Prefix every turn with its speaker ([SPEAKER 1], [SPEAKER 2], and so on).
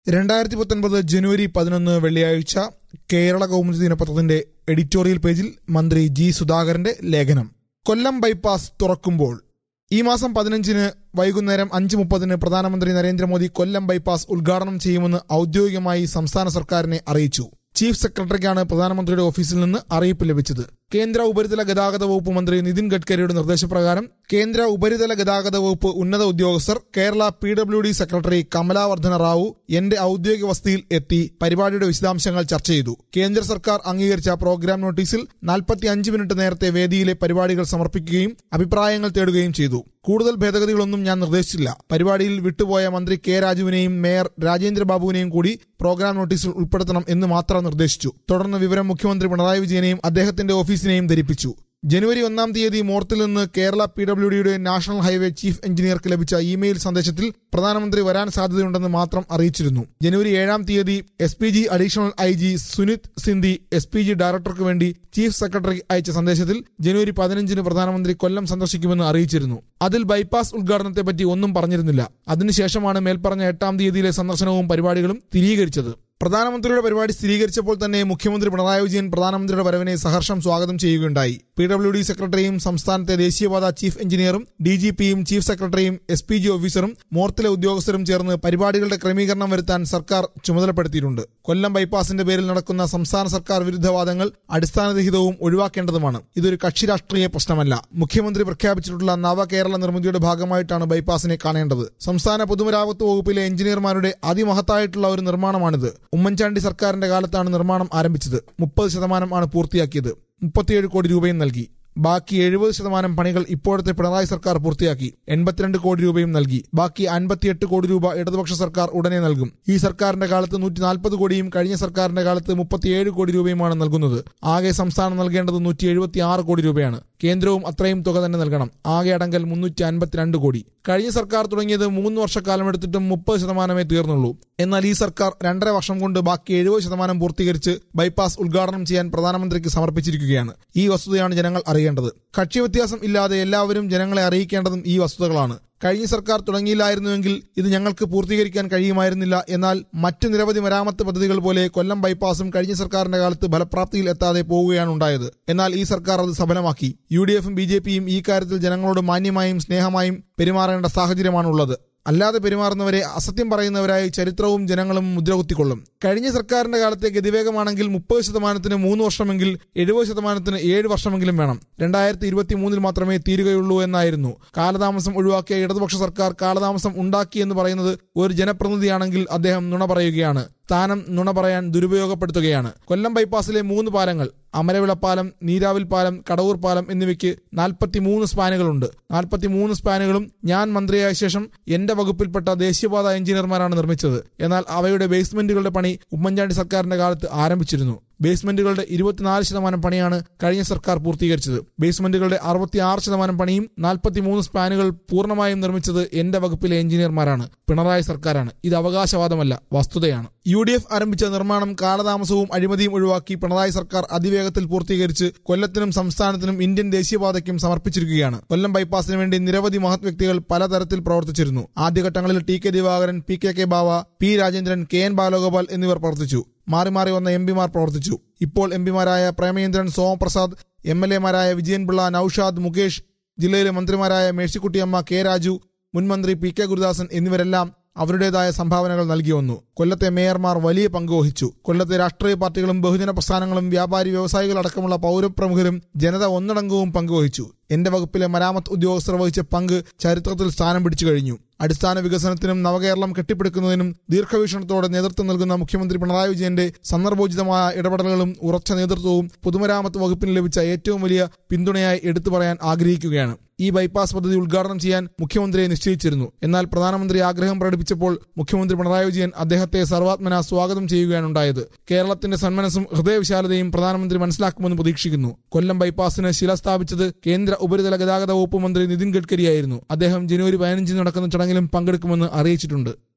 [SPEAKER 1] രണ്ടായിരത്തി പത്തൊൻപത് ജനുവരി പതിനൊന്ന് വെള്ളിയാഴ്ച കേരള കൗമുദി ദിനപത്രത്തിന്റെ എഡിറ്റോറിയൽ പേജിൽ മന്ത്രി ജി സുധാകരന്റെ ലേഖനം കൊല്ലം ബൈപ്പാസ് തുറക്കുമ്പോൾ ഈ മാസം പതിനഞ്ചിന് വൈകുന്നേരം അഞ്ച് മുപ്പതിന് പ്രധാനമന്ത്രി നരേന്ദ്രമോദി കൊല്ലം ബൈപ്പാസ് ഉദ്ഘാടനം ചെയ്യുമെന്ന് ഔദ്യോഗികമായി സംസ്ഥാന സർക്കാരിനെ അറിയിച്ചു ചീഫ് സെക്രട്ടറിക്കാണ് പ്രധാനമന്ത്രിയുടെ ഓഫീസിൽ നിന്ന് അറിയിപ്പ് ലഭിച്ചത് കേന്ദ്ര ഉപരിതല ഗതാഗത വകുപ്പ് മന്ത്രി നിതിൻ ഗഡ്കരിയുടെ നിർദ്ദേശപ്രകാരം കേന്ദ്ര ഉപരിതല ഗതാഗത വകുപ്പ് ഉന്നത ഉദ്യോഗസ്ഥർ Kerala P W D secretary Kamalavardhana Rao എന്റെ ഔദ്യോഗിക വസതിയിൽ എത്തി പരിപാടിയുടെ വിശദാംശങ്ങൾ ചർച്ച ചെയ്തു കേന്ദ്ര സർക്കാർ അംഗീകരിച്ച പ്രോഗ്രാം നോട്ടീസിൽ നാൽപ്പത്തി അഞ്ച് മിനിറ്റ് നേരത്തെ വേദിയിലെ പരിപാടികൾ സമർപ്പിക്കുകയും അഭിപ്രായങ്ങൾ തേടുകയും ചെയ്തു കൂടുതൽ ഭേദഗതികളൊന്നും ഞാൻ നിർദ്ദേശിച്ചില്ല പരിപാടിയിൽ വിട്ടുപോയ മന്ത്രി കെ രാജുവിനെയും മേയർ രാജേന്ദ്ര ബാബുവിനെയും കൂടി പ്രോഗ്രാം നോട്ടീസിൽ ഉൾപ്പെടുത്തണം എന്ന് മാത്രം നിർദ്ദേശിച്ചു തുടർന്ന് വിവരം മുഖ്യമന്ത്രി പിണറായി വിജയനെയും അദ്ദേഹത്തിന്റെ ഓഫീസിനെയും ധരിപ്പിച്ചു ജനുവരി ഒന്നാം തീയതി മോർത്തിൽ നിന്ന് കേരള പി ഡബ്ല്യു ഡിയുടെ നാഷണൽ ഹൈവേ ചീഫ് എഞ്ചിനീയർക്ക് ലഭിച്ച ഇമെയിൽ സന്ദേശത്തിൽ പ്രധാനമന്ത്രി വരാൻ സാധ്യതയുണ്ടെന്ന് മാത്രം അറിയിച്ചിരുന്നു ജനുവരി ഏഴാം തീയതി S P G additional I G Sunit Sindhi S P G ഡയറക്ടർക്ക് വേണ്ടി ചീഫ് സെക്രട്ടറി അയച്ച സന്ദേശത്തിൽ ജനുവരി പതിനഞ്ചിന് പ്രധാനമന്ത്രി കൊല്ലം സന്ദർശിക്കുമെന്ന് അറിയിച്ചിരുന്നു അതിൽ ബൈപ്പാസ് ഉദ്ഘാടനത്തെപ്പറ്റി ഒന്നും പറഞ്ഞിരുന്നില്ല അതിനുശേഷമാണ് മേൽപ്പറഞ്ഞ എട്ടാം തീയതിയിലെ സന്ദർശനവും പരിപാടികളും സ്ഥിരീകരിച്ചത് പ്രധാനമന്ത്രിയുടെ പരിപാടി സ്ഥിരീകരിച്ചപ്പോൾ തന്നെ മുഖ്യമന്ത്രി പിണറായി വിജയൻ പ്രധാനമന്ത്രിയുടെ വരവിനെ സഹർഷം സ്വാഗതം ചെയ്യുകയുണ്ടായി പി ഡബ്ല്യു ഡി സെക്രട്ടറിയും സംസ്ഥാനത്തെ ദേശീയപാത ചീഫ് എഞ്ചിനീയറും ഡി ജി പിയും ചീഫ് സെക്രട്ടറിയും എസ് പി ജി ഓഫീസറും മോർത്തിലെ ഉദ്യോഗസ്ഥരും ചേർന്ന് പരിപാടികളുടെ ക്രമീകരണം വരുത്താൻ സർക്കാർ ചുമതലപ്പെടുത്തിയിട്ടുണ്ട് കൊല്ലം ബൈപ്പാസിന്റെ പേരിൽ നടക്കുന്ന സംസ്ഥാന സർക്കാർ വിരുദ്ധവാദങ്ങൾ അടിസ്ഥാനരഹിതവും ഒഴിവാക്കേണ്ടതുമാണ് ഇതൊരു കക്ഷി രാഷ്ട്രീയ പ്രശ്നമല്ല മുഖ്യമന്ത്രി പ്രഖ്യാപിച്ചിട്ടുള്ള നവകേരള നിർമ്മിതിയുടെ ഭാഗമായിട്ടാണ് ബൈപ്പാസിനെ കാണേണ്ടത് സംസ്ഥാന പൊതുമരാമത്ത് വകുപ്പിലെ എഞ്ചിനീയർമാരുടെ അതിമഹത്തായിട്ടുള്ള ഒരു നിർമ്മാണമാണിത് ഉമ്മൻചാണ്ടി സർക്കാരിന്റെ കാലത്താണ് നിർമ്മാണം ആരംഭിച്ചത് മുപ്പത് ശതമാനമാണ് പൂർത്തിയാക്കിയത് മുപ്പത്തിയേഴ് കോടി രൂപയും നൽകി ബാക്കി എഴുപത് ശതമാനം പണികൾ ഇപ്പോഴത്തെ പിണറായി സർക്കാർ പൂർത്തിയാക്കി എൺപത്തിരണ്ട് കോടി രൂപയും നൽകി ബാക്കി അൻപത്തിയെട്ട് കോടി രൂപ ഇടതുപക്ഷ സർക്കാർ ഉടനെ നൽകും ഈ സർക്കാരിന്റെ കാലത്ത് നൂറ്റി നാൽപ്പത് കോടിയും കഴിഞ്ഞ സർക്കാരിന്റെ കാലത്ത് മുപ്പത്തിയേഴ് കോടി രൂപയുമാണ് നൽകുന്നത് ആകെ സംസ്ഥാനം നൽകേണ്ടത് നൂറ്റി എഴുപത്തി ആറ് കോടി രൂപയാണ് കേന്ദ്രവും അത്രയും തുക തന്നെ നൽകണം ആകെ അടങ്കൽ മുന്നൂറ്റി അൻപത്തിരണ്ട് കോടി കഴിഞ്ഞ സർക്കാർ തുടങ്ങിയത് മൂന്ന് വർഷക്കാലം എടുത്തിട്ടും മുപ്പത് ശതമാനമേ തീർന്നുള്ളൂ എന്നാൽ ഈ സർക്കാർ രണ്ടര വർഷം കൊണ്ട് ബാക്കി എഴുപത് ശതമാനം പൂർത്തീകരിച്ച് ബൈപ്പാസ് ഉദ്ഘാടനം ചെയ്യാൻ പ്രധാനമന്ത്രിക്ക് സമർപ്പിച്ചിരിക്കുകയാണ് ഈ വസ്തുതയാണ് ജനങ്ങൾ അറിയേണ്ടത് കക്ഷി വ്യത്യാസം ഇല്ലാതെ എല്ലാവരും ജനങ്ങളെ അറിയിക്കേണ്ടതും ഈ വസ്തുതകളാണ് കഴിഞ്ഞ സർക്കാർ തുടങ്ങിയില്ലായിരുന്നുവെങ്കിൽ ഇത് ഞങ്ങൾക്ക് പൂർത്തീകരിക്കാൻ കഴിയുമായിരുന്നില്ല എന്നാൽ മറ്റ് നിരവധി മരാമത്ത് പദ്ധതികൾ പോലെ കൊല്ലം ബൈപ്പാസും കഴിഞ്ഞ സർക്കാരിന്റെ കാലത്ത് ഫലപ്രാപ്തിയിൽ എത്താതെ പോവുകയാണ് ഉണ്ടായത് എന്നാൽ ഈ സർക്കാർ അത് സഫലമാക്കി യു ഡി എഫും ബി ജെ പിയും ഈ കാര്യത്തിൽ ജനങ്ങളോട് മാന്യമായും സ്നേഹമായും പെരുമാറേണ്ട സാഹചര്യമാണുള്ളത് അല്ലാതെ പെരുമാറുന്നവരെ അസത്യം പറയുന്നവരായി ചരിത്രവും ജനങ്ങളും മുദ്രകുത്തിക്കൊള്ളും കഴിഞ്ഞ സർക്കാരിന്റെ കാലത്തെ ഗതിവേഗമാണെങ്കിൽ മുപ്പത് ശതമാനത്തിന് മൂന്ന് വർഷമെങ്കിൽ എഴുപത് ശതമാനത്തിന് ഏഴ് വർഷമെങ്കിലും വേണം രണ്ടായിരത്തി ഇരുപത്തി മൂന്നിൽ മാത്രമേ തീരുകയുള്ളൂ എന്നായിരുന്നു കാലതാമസം ഒഴിവാക്കിയ ഇടതുപക്ഷ സർക്കാർ കാലതാമസം ഉണ്ടാക്കി എന്ന് പറയുന്നത് ഒരു ജനപ്രതിനിധിയാണെങ്കിൽ അദ്ദേഹം നുണ പറയുകയാണ് സ്ഥാനം നുണ പറയാൻ ദുരുപയോഗപ്പെടുത്തുകയാണ് കൊല്ലം ബൈപ്പാസിലെ മൂന്ന് പാലങ്ങൾ അമരവിളപ്പാലം നീരാവിൽ പാലം കടവൂർ പാലം എന്നിവയ്ക്ക് നാൽപ്പത്തി മൂന്ന് സ്പാനുകളുണ്ട് നാൽപ്പത്തി മൂന്ന് സ്പാനുകളും ഞാൻ മന്ത്രിയായ ശേഷം എന്റെ വകുപ്പിൽപ്പെട്ട ദേശീയപാത എഞ്ചിനീയർമാരാണ് നിർമ്മിച്ചത് എന്നാൽ അവയുടെ ബേസ്മെന്റുകളുടെ പണി ഉമ്മൻചാണ്ടി സർക്കാരിന്റെ കാലത്ത് ആരംഭിച്ചിരുന്നു ബേസ്മെന്റുകളുടെ ഇരുപത്തിനാല് ശതമാനം പണിയാണ് കഴിഞ്ഞ സർക്കാർ പൂർത്തീകരിച്ചത് ബേസ്മെന്റുകളുടെ അറുപത്തിയാറ് ശതമാനം പണിയും നാൽപ്പത്തിമൂന്ന് സ്പാനുകൾ പൂർണ്ണമായും നിർമ്മിച്ചത് എന്റെ വകുപ്പിലെ എഞ്ചിനീയർമാരാണ് പിണറായി സർക്കാരാണ് ഇത് അവകാശവാദമല്ല വസ്തുതയാണ് യു ഡി എഫ് ആരംഭിച്ച നിർമ്മാണം കാലതാമസവും അഴിമതിയും ഒഴിവാക്കി പിണറായി സർക്കാർ അതിവേഗത്തിൽ പൂർത്തീകരിച്ച് കൊല്ലത്തിനും സംസ്ഥാനത്തിനും ഇന്ത്യൻ ദേശീയപാതയ്ക്കും സമർപ്പിച്ചിരിക്കുകയാണ് കൊല്ലം ബൈപ്പാസിന് വേണ്ടി നിരവധി മഹത് വ്യക്തികൾ പലതരത്തിൽ പ്രവർത്തിച്ചിരുന്നു ആദ്യഘട്ടങ്ങളിൽ T K Divakaran P K K Bava P Rajendran K N Balagopal എന്നിവർ പ്രവർത്തിച്ചു മാറി മാറി വന്ന എം പിമാർ പ്രവർത്തിച്ചു ഇപ്പോൾ എം പിമാരായ പ്രേമേന്ദ്രൻ സോമപ്രസാദ് എം എൽ എമാരായ വിജയൻപിള്ള നൌഷാദ് മുകേഷ് ജില്ലയിലെ മന്ത്രിമാരായ മേഴ്സിക്കുട്ടിയമ്മ കെ രാജു മുൻമന്ത്രി പി കെ ഗുരുദാസൻ എന്നിവരെല്ലാം അവരുടേതായ സംഭാവനകൾ നൽകി വന്നു കൊല്ലത്തെ മേയർമാർ വലിയ പങ്ക് വഹിച്ചു കൊല്ലത്തെ രാഷ്ട്രീയ പാർട്ടികളും ബഹുജന പ്രസ്ഥാനങ്ങളും വ്യാപാരി വ്യവസായികളടക്കമുള്ള പൗരപ്രമുഖരും ജനത ഒന്നടങ്കവും പങ്കുവഹിച്ചു എന്റെ വകുപ്പിലെ മരാമത്ത് ഉദ്യോഗസ്ഥർ വഹിച്ച പങ്ക് ചരിത്രത്തിൽ സ്ഥാനം പിടിച്ചു കഴിഞ്ഞു അടിസ്ഥാന വികസനത്തിനും നവകേരളം കെട്ടിപ്പടുക്കുന്നതിനും ദീർഘവീക്ഷണത്തോടെ നേതൃത്വം നൽകുന്ന മുഖ്യമന്ത്രി പിണറായി വിജയന്റെ സന്ദർഭോചിതമായ ഇടപെടലുകളും ഉറച്ച നേതൃത്വവും പൊതുമരാമത്ത് വകുപ്പിന് ലഭിച്ച ഏറ്റവും വലിയ പിന്തുണയായി എടുത്തു പറയാൻ ആഗ്രഹിക്കുകയാണ് ഈ ബൈപ്പാസ് പദ്ധതി ഉദ്ഘാടനം ചെയ്യാൻ മുഖ്യമന്ത്രിയെ നിശ്ചയിച്ചിരുന്നു എന്നാൽ പ്രധാനമന്ത്രി ആഗ്രഹം പ്രകടിപ്പിച്ചപ്പോൾ മുഖ്യമന്ത്രി പിണറായി വിജയൻ അദ്ദേഹത്തെ സർവാത്മന സ്വാഗതം ചെയ്യുകയാണ് ഉണ്ടായത് കേരളത്തിന്റെ സന്മനസ്സും ഹൃദയവിശാലതയും പ്രധാനമന്ത്രി മനസ്സിലാക്കുമെന്ന് പ്രതീക്ഷിക്കുന്നു കൊല്ലം ബൈപ്പാസിന് ശില സ്ഥാപിച്ചത് കേന്ദ്ര ഉപരിതല ഗതാഗത വകുപ്പ് മന്ത്രി നിതിൻ ഗഡ്കരിയായിരുന്നു അദ്ദേഹം ജനുവരി പതിനഞ്ചിന് നടക്കുന്ന ചടങ്ങിലും പങ്കെടുക്കുമെന്ന് അറിയിച്ചിട്ടുണ്ട്